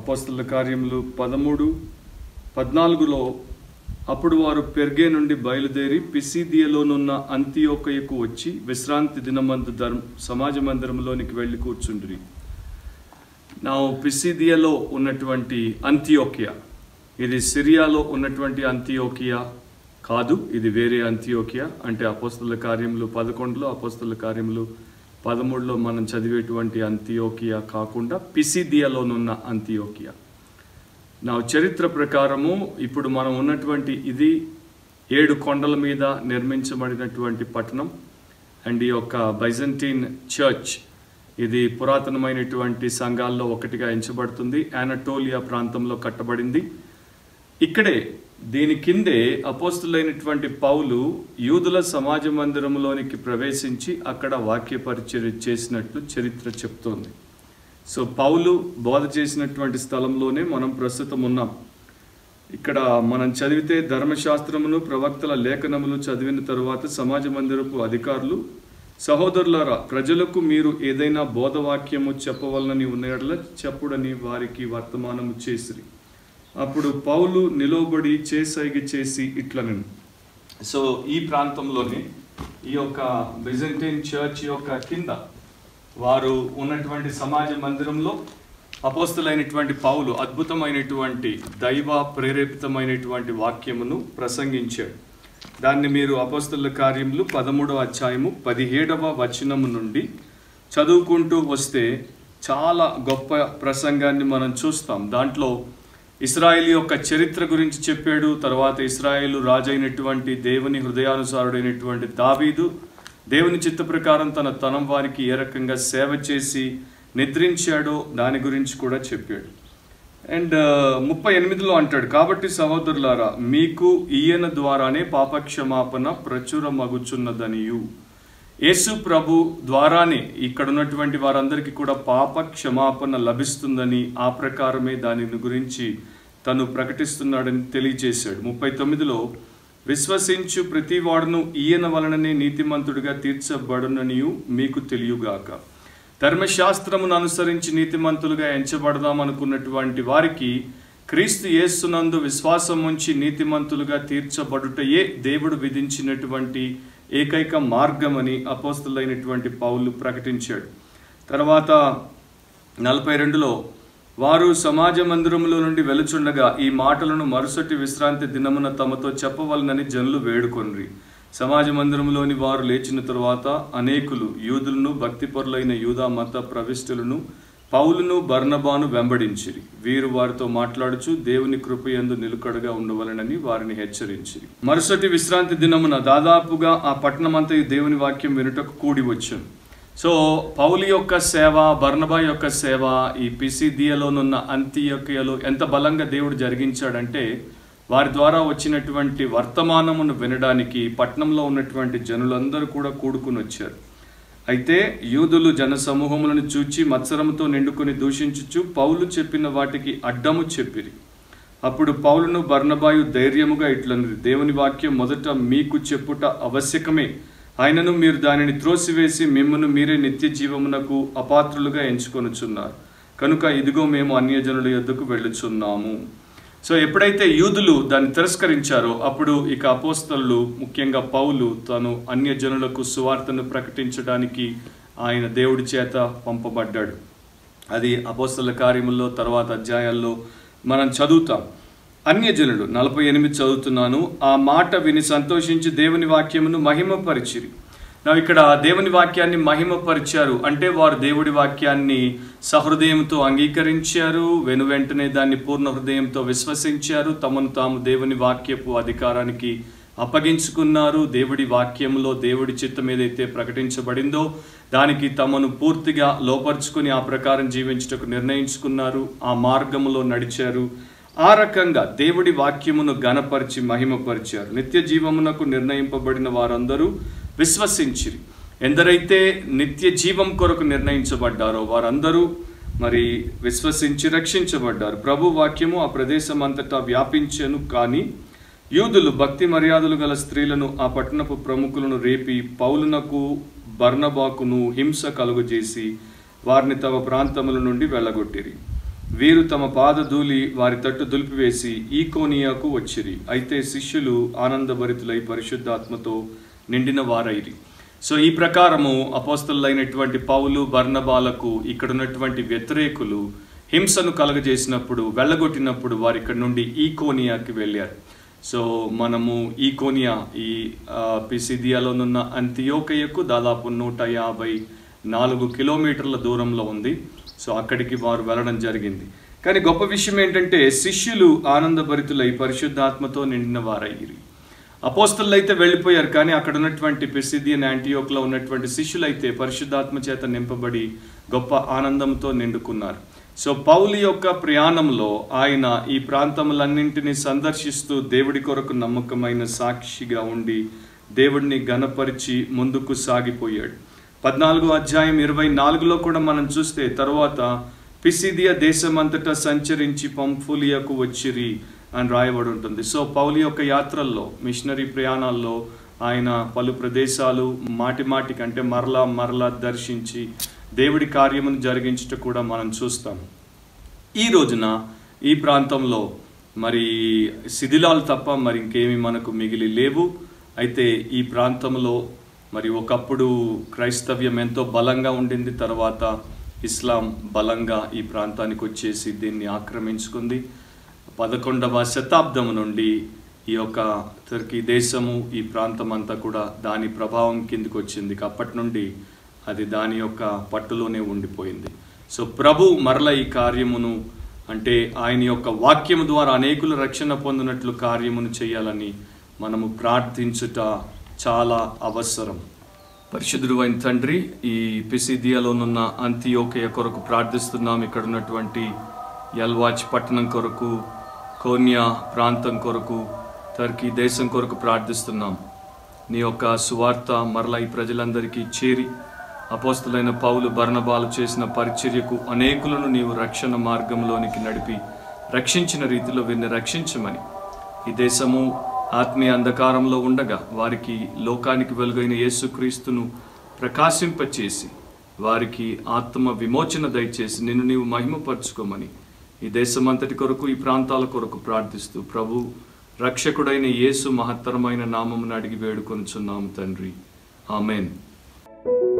అపోస్తల కార్యములు పదమూడు పద్నాలుగులో అప్పుడు వారు పెర్గే నుండి బయలుదేరి పిసిదియలోనున్న అంత్యోకయకు వచ్చి విశ్రాంతి దినమందు ధర్మ సమాజ మందిరంలోనికి వెళ్ళి కూర్చుండ్రి నా పిసిదియలో ఉన్నటువంటి అంత్యోకియా ఇది సిరియాలో ఉన్నటువంటి అంత్యోకియా కాదు ఇది వేరే అంత్యోకియా అంటే అపోస్తుల కార్యములు పదకొండులో అపోస్తుల కార్యములు పదమూడులో మనం చదివేటువంటి అంత్యోకియా కాకుండా పిసిదియాలోనున్న అంత్యోకియా నా చరిత్ర ప్రకారము ఇప్పుడు మనం ఉన్నటువంటి ఇది ఏడు కొండల మీద నిర్మించబడినటువంటి పట్టణం అండ్ ఈ యొక్క బైజంటీన్ చర్చ్ ఇది పురాతనమైనటువంటి సంఘాల్లో ఒకటిగా ఎంచబడుతుంది యానటోలియా ప్రాంతంలో కట్టబడింది ఇక్కడే దీని కిందే అపోస్తులైనటువంటి పౌలు యూదుల సమాజ మందిరంలోనికి ప్రవేశించి అక్కడ వాక్య పరిచర్య చేసినట్లు చరిత్ర చెప్తోంది సో పౌలు బోధ చేసినటువంటి స్థలంలోనే మనం ప్రస్తుతం ఉన్నాం ఇక్కడ మనం చదివితే ధర్మశాస్త్రమును ప్రవక్తల లేఖనములు చదివిన తరువాత సమాజ మందిరపు అధికారులు సహోదరులారా ప్రజలకు మీరు ఏదైనా బోధవాక్యము చెప్పవలనని ఉన్నట్ల చెప్పుడని వారికి వర్తమానము చేసిరి అప్పుడు పౌలు నిలవబడి చేసైగి చేసి ఇట్లనను సో ఈ ప్రాంతంలోనే ఈ యొక్క బెజెంటైన్ చర్చ్ యొక్క కింద వారు ఉన్నటువంటి సమాజ మందిరంలో అపోస్తులైనటువంటి పౌలు అద్భుతమైనటువంటి దైవ ప్రేరేపితమైనటువంటి వాక్యమును ప్రసంగించాడు దాన్ని మీరు అపోస్తుల కార్యములు పదమూడవ అధ్యాయము పదిహేడవ వచనము నుండి చదువుకుంటూ వస్తే చాలా గొప్ప ప్రసంగాన్ని మనం చూస్తాం దాంట్లో ఇస్రాయేల్ యొక్క చరిత్ర గురించి చెప్పాడు తర్వాత ఇస్రాయేలు రాజైనటువంటి దేవుని హృదయానుసారుడైనటువంటి దావీదు దేవుని చిత్త ప్రకారం తన తనం వారికి ఏ రకంగా సేవ చేసి నిద్రించాడో దాని గురించి కూడా చెప్పాడు అండ్ ముప్పై ఎనిమిదిలో అంటాడు కాబట్టి సహోదరులారా మీకు ఈయన ద్వారానే పాపక్షమాపణ ప్రచురమగుచున్నదనియు యేసు ప్రభు ద్వారానే ఇక్కడ ఉన్నటువంటి వారందరికీ కూడా పాప క్షమాపణ లభిస్తుందని ఆ ప్రకారమే దాని గురించి తను ప్రకటిస్తున్నాడని తెలియజేశాడు ముప్పై తొమ్మిదిలో విశ్వసించు ప్రతి వాడును ఈయన వలననే నీతిమంతుడిగా తీర్చబడుననియు మీకు తెలియగాక ధర్మశాస్త్రమును అనుసరించి నీతిమంతులుగా ఎంచబడదాం అనుకున్నటువంటి వారికి క్రీస్తు యేసునందు విశ్వాసం ఉంచి నీతిమంతులుగా తీర్చబడుటయే దేవుడు విధించినటువంటి ఏకైక మార్గమని అపోస్తులైనటువంటి పౌలు ప్రకటించాడు తర్వాత నలభై రెండులో వారు సమాజ మందిరములో నుండి వెలుచుండగా ఈ మాటలను మరుసటి విశ్రాంతి దినమున తమతో చెప్పవలనని జనులు వేడుకొనిరి సమాజ మందిరంలోని వారు లేచిన తరువాత అనేకులు యూదులను భక్తిపరులైన యూదా మత ప్రవిష్టులను పౌలును బర్నబాను వెంబడించిరి వీరు వారితో మాట్లాడుచు దేవుని కృపయందు నిలుకడగా ఉండవలనని వారిని హెచ్చరించిరి మరుసటి విశ్రాంతి దినమున దాదాపుగా ఆ పట్టణమంతయు దేవుని వాక్యం వినుటకు కూడి వచ్చాను సో పౌలి యొక్క సేవ బర్నబా యొక్క సేవ ఈ పిసిదియలోనున్న అంత్యకయలో ఎంత బలంగా దేవుడు జరిగించాడంటే వారి ద్వారా వచ్చినటువంటి వర్తమానమును వినడానికి పట్నంలో ఉన్నటువంటి జనులందరూ కూడా కూడుకుని వచ్చారు అయితే యూదులు జన సమూహములను చూచి మత్సరముతో నిండుకొని దూషించుచు పౌలు చెప్పిన వాటికి అడ్డము చెప్పిరి అప్పుడు పౌలును బర్నబాయు ధైర్యముగా ఇట్లన్నది దేవుని వాక్యం మొదట మీకు చెప్పుట ఆవశ్యకమే ఆయనను మీరు దానిని త్రోసివేసి మిమ్మను మీరే నిత్య జీవమునకు అపాత్రులుగా ఎంచుకొనుచున్నారు కనుక ఇదిగో మేము అన్యజనుల యొద్దకు వెళ్ళుచున్నాము సో ఎప్పుడైతే యూదులు దాన్ని తిరస్కరించారో అప్పుడు ఇక అపోస్తలు ముఖ్యంగా పౌలు తను అన్యజనులకు సువార్తను ప్రకటించడానికి ఆయన దేవుడి చేత పంపబడ్డాడు అది అపోస్తల కార్యముల్లో తర్వాత అధ్యాయాల్లో మనం చదువుతాం అన్యజనుడు నలభై ఎనిమిది చదువుతున్నాను ఆ మాట విని సంతోషించి దేవుని వాక్యమును మహిమపరిచిరి నా ఇక్కడ దేవుని వాక్యాన్ని మహిమపరిచారు అంటే వారు దేవుడి వాక్యాన్ని సహృదయంతో అంగీకరించారు వెను వెంటనే దాన్ని పూర్ణ హృదయంతో విశ్వసించారు తమను తాము దేవుని వాక్యపు అధికారానికి అప్పగించుకున్నారు దేవుడి వాక్యంలో దేవుడి చిత్తం ఏదైతే ప్రకటించబడిందో దానికి తమను పూర్తిగా లోపరుచుకుని ఆ ప్రకారం జీవించుటకు నిర్ణయించుకున్నారు ఆ మార్గములో నడిచారు ఆ రకంగా దేవుడి వాక్యమును గణపరిచి మహిమపరిచారు నిత్య జీవమునకు నిర్ణయింపబడిన వారందరూ విశ్వసించిరి ఎందరైతే నిత్య జీవం కొరకు నిర్ణయించబడ్డారో వారందరూ మరి విశ్వసించి రక్షించబడ్డారు ప్రభు వాక్యము ఆ ప్రదేశం అంతటా వ్యాపించెను కానీ యూదులు భక్తి మర్యాదలు గల స్త్రీలను ఆ పట్టణపు ప్రముఖులను రేపి పౌలునకు బర్నబాకును హింస కలుగజేసి వారిని తమ ప్రాంతముల నుండి వెళ్ళగొట్టిరి వీరు తమ పాదధూళి వారి తట్టు దులిపివేసి ఈ కోనియాకు వచ్చిరి అయితే శిష్యులు ఆనందభరితులై పరిశుద్ధాత్మతో నిండిన వారైరి సో ఈ ప్రకారము అపోస్తలైనటువంటి పౌలు బర్ణబాలకు ఇక్కడ ఉన్నటువంటి వ్యతిరేకులు హింసను కలగజేసినప్పుడు వెళ్ళగొట్టినప్పుడు వారు ఇక్కడ నుండి ఈ కోనియాకి వెళ్ళారు సో మనము ఈ కోనియా ఈ ఆ, పిసిదియాలోనున్న అంత్యోకయకు దాదాపు నూట యాభై నాలుగు కిలోమీటర్ల దూరంలో ఉంది సో అక్కడికి వారు వెళ్ళడం జరిగింది కానీ గొప్ప విషయం ఏంటంటే శిష్యులు ఆనందభరితులై పరిశుద్ధాత్మతో నిండిన వారయ్యి అపోస్తలు అయితే వెళ్ళిపోయారు కానీ అక్కడ ఉన్నటువంటి పిసిదియన్ యాంటీయోక్లో ఉన్నటువంటి శిష్యులైతే పరిశుద్ధాత్మ చేత నింపబడి గొప్ప ఆనందంతో నిండుకున్నారు సో పౌలి యొక్క ప్రయాణంలో ఆయన ఈ ప్రాంతములన్నింటినీ సందర్శిస్తూ దేవుడి కొరకు నమ్మకమైన సాక్షిగా ఉండి దేవుడిని గనపరిచి ముందుకు సాగిపోయాడు పద్నాలుగో అధ్యాయం ఇరవై నాలుగులో కూడా మనం చూస్తే తర్వాత పిసిదియా దేశమంతటా సంచరించి పంఫులియాకు వచ్చిరి అని రాయబడి ఉంటుంది సో పౌలి యొక్క యాత్రల్లో మిషనరీ ప్రయాణాల్లో ఆయన పలు ప్రదేశాలు మాటి మాటికి అంటే మరలా మరలా దర్శించి దేవుడి కార్యమును జరిగించుట కూడా మనం చూస్తాం ఈ రోజున ఈ ప్రాంతంలో మరి శిథిలాలు తప్ప మరి ఇంకేమి మనకు మిగిలి లేవు అయితే ఈ ప్రాంతంలో మరి ఒకప్పుడు క్రైస్తవ్యం ఎంతో బలంగా ఉండింది తర్వాత ఇస్లాం బలంగా ఈ ప్రాంతానికి వచ్చేసి దీన్ని ఆక్రమించుకుంది పదకొండవ శతాబ్దం నుండి ఈ యొక్క టర్కీ దేశము ఈ ప్రాంతం అంతా కూడా దాని ప్రభావం కిందికి వచ్చింది అప్పటి నుండి అది దాని యొక్క పట్టులోనే ఉండిపోయింది సో ప్రభు మరల ఈ కార్యమును అంటే ఆయన యొక్క వాక్యము ద్వారా అనేకులు రక్షణ పొందినట్లు కార్యమును చేయాలని మనము ప్రార్థించుట చాలా అవసరం పరిశుద్ధుడు అయిన తండ్రి ఈ పిసిదియాలోనున్న అంత్యోకయ కొరకు ప్రార్థిస్తున్నాం ఇక్కడ ఉన్నటువంటి యల్వాచ్ పట్టణం కొరకు కోన్యా ప్రాంతం కొరకు టర్కీ దేశం కొరకు ప్రార్థిస్తున్నాం నీ యొక్క సువార్త మరలా ఈ ప్రజలందరికీ చేరి అపోస్తులైన పౌలు బర్ణబాలు చేసిన పరిచర్యకు అనేకులను నీవు రక్షణ మార్గంలోనికి నడిపి రక్షించిన రీతిలో వీరిని రక్షించమని ఈ దేశము ఆత్మీయ అంధకారంలో ఉండగా వారికి లోకానికి వెలుగైన యేసుక్రీస్తును ప్రకాశింపచేసి వారికి ఆత్మ విమోచన దయచేసి నిన్ను నీవు మహిమపరచుకోమని ఈ దేశమంతటి కొరకు ఈ ప్రాంతాల కొరకు ప్రార్థిస్తూ ప్రభు రక్షకుడైన యేసు మహత్తరమైన నామమును అడిగి వేడుకొనుచున్నాము తండ్రి ఆమెన్